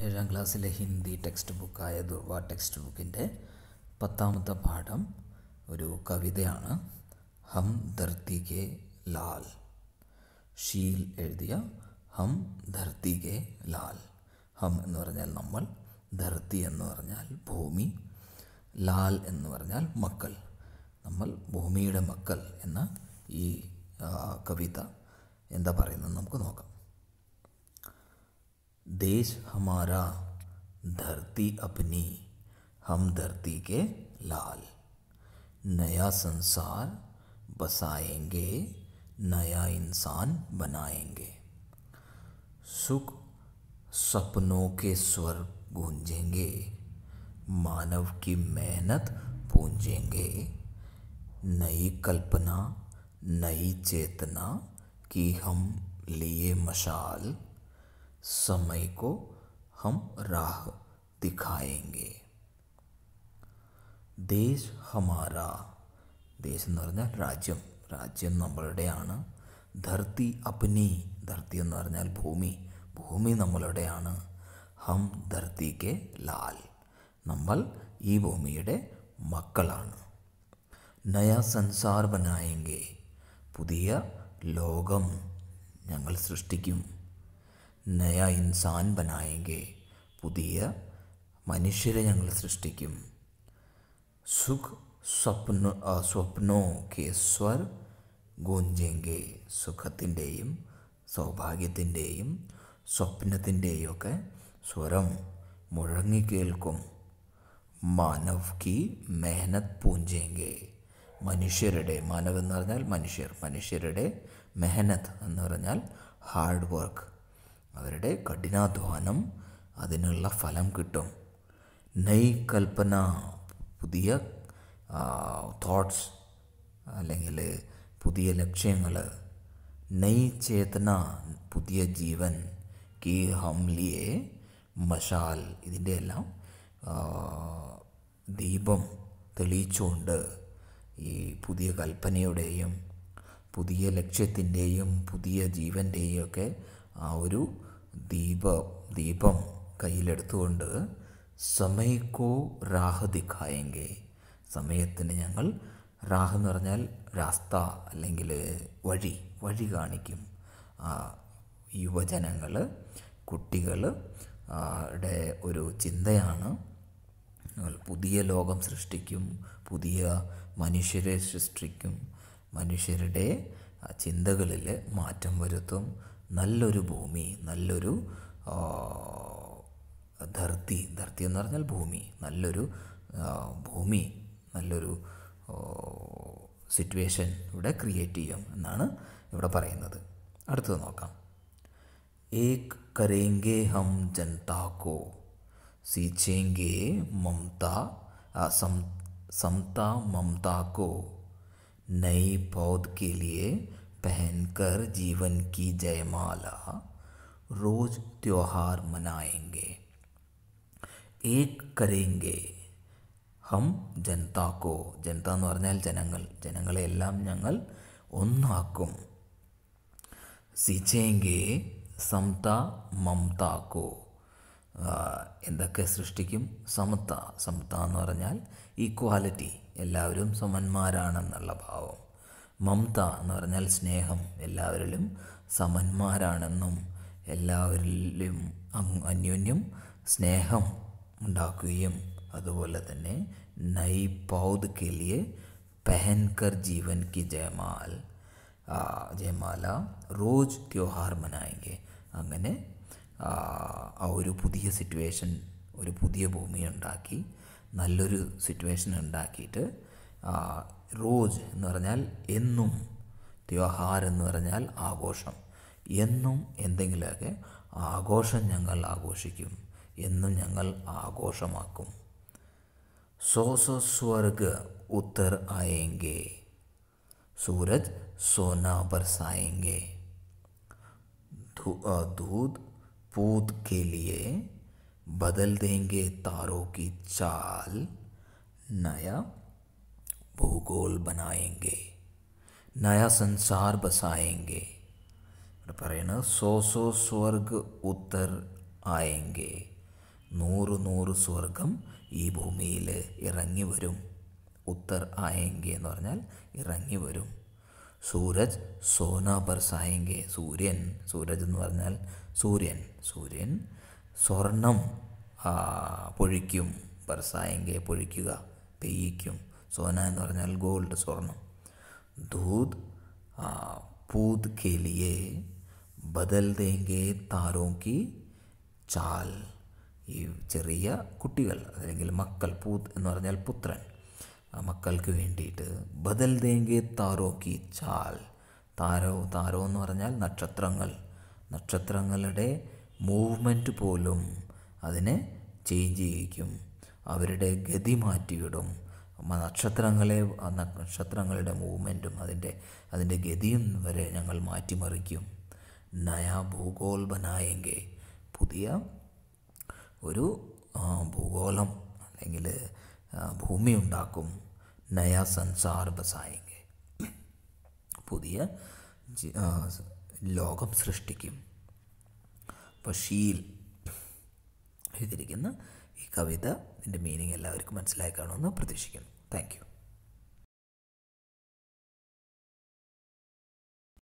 ഏഴാം ക്ലാസ്സിലെ ഹിന്ദി ടെക്സ്റ്റ് ബുക്കായ ദുർവ ടെക്സ്റ്റ് ബുക്കിൻ്റെ പത്താമത്തെ പാഠം ഒരു കവിതയാണ് ഹം ധർത്തി കെ ലാൽ ഷീൽ എഴുതിയ ഹം ധർത്തി കെ ലാൽ ഹം എന്ന് പറഞ്ഞാൽ നമ്മൾ ധർത്തി എന്ന് പറഞ്ഞാൽ ഭൂമി ലാൽ എന്ന് പറഞ്ഞാൽ മക്കൾ നമ്മൾ ഭൂമിയുടെ മക്കൾ എന്ന ഈ ആ, കവിത എന്താ പറയുന്നത് നമുക്ക് നോക്കാം देश हमारा धरती अपनी हम धरती के लाल नया संसार बसाएंगे नया इंसान बनाएंगे सुख सपनों के स्वर गूंजेंगे मानव की मेहनत पूंजेंगे नई कल्पना नई चेतना की हम लिए मशाल समय को हम राह दिखाएंगे ദേശ് ഹമാര ദേശം എന്ന് പറഞ്ഞാൽ രാജ്യം രാജ്യം നമ്മളുടെയാണ് ധർത്തി അപ്നി ധർത്തി എന്ന് പറഞ്ഞാൽ ഭൂമി ഭൂമി നമ്മളുടെയാണ് ഹം ധർത്തി കെ ലാൽ നമ്മൾ ഈ ഭൂമിയുടെ മക്കളാണ് നയ സൻസാർ ബനായെങ്കിൽ പുതിയ ലോകം ഞങ്ങൾ സൃഷ്ടിക്കും നയ ഇൻസാൻ ബനായെങ്കിൽ പുതിയ മനുഷ്യരെ ഞങ്ങൾ സൃഷ്ടിക്കും സുഖ് സ്വപ്ന ആ, സ്വപ്നോ കെ സ്വർ ഗൂഞ്ചെങ്കെ സുഖത്തിൻ്റെയും സൗഭാഗ്യത്തിൻ്റെയും സ്വപ്നത്തിൻ്റെയും ഒക്കെ സ്വരം മുഴങ്ങിക്കേൾക്കും മാനവ് കി മെഹനത് പൂഞ്ചെങ്കെ മനുഷ്യരുടെ മാനവ് എന്ന് പറഞ്ഞാൽ മനുഷ്യർ മനുഷ്യരുടെ മെഹനത്ത് എന്ന് പറഞ്ഞാൽ ഹാർഡ് വർക്ക് അവരുടെ കഠിനാധ്വാനം അതിനുള്ള ഫലം കിട്ടും നൈ കൽപ്പന പുതിയ തോട്ട്സ് അല്ലെങ്കിൽ പുതിയ ലക്ഷ്യങ്ങൾ നൈ ചേതന പുതിയ ജീവൻ കി ഹംലിയെ മഷാൽ ഇതിൻ്റെ എല്ലാം ആ, ദീപം തെളിയിച്ചുകൊണ്ട് ഈ പുതിയ കൽപ്പനയുടെയും പുതിയ ലക്ഷ്യത്തിൻ്റെയും പുതിയ ജീവൻ്റെയും ഒക്കെ ആ ഒരു ദീപ ദീപം കയ്യിലെടുത്തുകൊണ്ട് സമയക്കോ രാഹ് ദിഖായെങ്കിൽ സമയത്തിന് ഞങ്ങൾ രാഹ് എന്ന് പറഞ്ഞാൽ രാസ്ത അല്ലെങ്കിൽ വഴി വഴി കാണിക്കും ആ, യുവജനങ്ങൾ കുട്ടികൾ ആ, ടെ ഒരു ചിന്തയാണ് പുതിയ ലോകം സൃഷ്ടിക്കും പുതിയ മനുഷ്യരെ സൃഷ്ടിക്കും മനുഷ്യരുടെ ആ, ചിന്തകളിൽ മാറ്റം വരുത്തും നല്ലൊരു ഭൂമി നല്ലൊരു ആ, ധർത്തി ധർത്തി എന്ന് പറഞ്ഞാൽ ഭൂമി നല്ലൊരു ആ, ഭൂമി നല്ലൊരു സിറ്റുവേഷൻ ഇവിടെ ക്രിയേറ്റ് ചെയ്യും എന്നാണ് ഇവിടെ പറയുന്നത് അടുത്തത് നോക്കാം एक करेंगे हम जनता को सींचेंगे ममता आ, सम, समता ममता को नई पौध के लिए पहनकर जीवन की जयमाला रोज त्योहार मनाएंगे एक करेंगे ഹം ജനതാക്കോ ജനത എന്ന് പറഞ്ഞാൽ ജനങ്ങൾ ജനങ്ങളെല്ലാം ഞങ്ങൾ ഒന്നാക്കും സിച്ചേങ്കെ സമത മമതാക്കോ എന്തൊക്കെ സൃഷ്ടിക്കും സമത സമത എന്ന് പറഞ്ഞാൽ ഈക്വാലിറ്റി എല്ലാവരും സമന്മാരാണെന്നുള്ള ഭാവം മമത എന്ന് പറഞ്ഞാൽ സ്നേഹം എല്ലാവരിലും സമന്മാരാണെന്നും എല്ലാവരിലും അങ് അന്യോന്യം സ്നേഹം ഉണ്ടാക്കുകയും അതുപോലെ തന്നെ നൈ പൗദ് കെ ലിയെ പെഹൻകർ ജീവൻ കി ജയമാൽ ആ, ജയമാല റോജ് ത്യോഹാർ മനായെങ്കിൽ അങ്ങനെ ആ, ആ ഒരു പുതിയ സിറ്റുവേഷൻ ഒരു പുതിയ ഭൂമി ഉണ്ടാക്കി നല്ലൊരു സിറ്റുവേഷൻ ഉണ്ടാക്കിയിട്ട് ആ, റോജ് എന്ന് പറഞ്ഞാൽ എന്നും ത്യോഹാർ എന്ന് പറഞ്ഞാൽ ആഘോഷം എന്നും എന്തെങ്കിലുമൊക്കെ ആഘോഷം ഞങ്ങൾ ആഘോഷിക്കും എന്നും ഞങ്ങൾ ആഘോഷമാക്കും सौ सौ स्वर्ग उतर आएंगे सूरज सोना बरसाएंगे धू- अ, दूध पूत के लिए बदल देंगे तारों की चाल नया भूगोल बनाएंगे नया संसार बसाएंगे ഇവിടെ പറയുന്നത് സോ സോ സ്വർഗ് ഉത്തർ ആയെങ്കിൽ നൂറ് നൂറ് സ്വർഗം ഈ ഭൂമിയിൽ ഇറങ്ങി വരും ഉത്തർ ആയെങ്കി എന്ന് പറഞ്ഞാൽ ഇറങ്ങി വരും സൂരജ് സോന ബർസായെങ്കെ സൂര്യൻ സൂരജ് എന്ന് പറഞ്ഞാൽ സൂര്യൻ സൂര്യൻ സ്വർണം ആ, പൊഴിക്കും ബർസായെങ്കെ പൊഴിക്കുക പെയ്യിക്കും സോന എന്ന് പറഞ്ഞാൽ ഗോൾഡ് സ്വർണം दूध आ, पूत के लिए बदल देंगे താരോ की ചാൽ ഈ ചെറിയ കുട്ടികൾ അല്ലെങ്കിൽ മക്കൾ പൂത്ത് എന്ന് പറഞ്ഞാൽ പുത്രൻ ആ മക്കൾക്ക് വേണ്ടിയിട്ട് ബദൽ ദേങ്കെ താരോ കി ചാൽ താരോ താരോ എന്ന് പറഞ്ഞാൽ നക്ഷത്രങ്ങൾ നക്ഷത്രങ്ങളുടെ മൂവ്മെൻറ്റ് പോലും അതിനെ ചേഞ്ച് ചെയ്യിക്കും അവരുടെ ഗതി മാറ്റിയിടും മ- നക്ഷത്രങ്ങളെ ആ നക്ഷത്രങ്ങളുടെ മൂവ്മെൻറ്റും അതിൻ്റെ അതിൻ്റെ ഗതിയും വരെ ഞങ്ങൾ മാറ്റിമറിക്കും നയാ ഭൂഗോൾ ബനായെങ്കിൽ പുതിയ ഒരു ആ, ഭൂഗോളം അല്ലെങ്കിൽ ആ, ഭൂമി ഉണ്ടാക്കും നയാ സൻസാർ ബസായെങ്കിൽ പുതിയ ജി- ആ, ലോകം സൃഷ്ടിക്കും അപ്പോൾ ഷീൽ എഴുതിയിരിക്കുന്ന ഈ കവിത ഇതിൻ്റെ മീനിങ് എല്ലാവർക്കും മനസ്സിലായി കാണുമെന്ന് പ്രതീക്ഷിക്കുന്നു താങ്ക് യു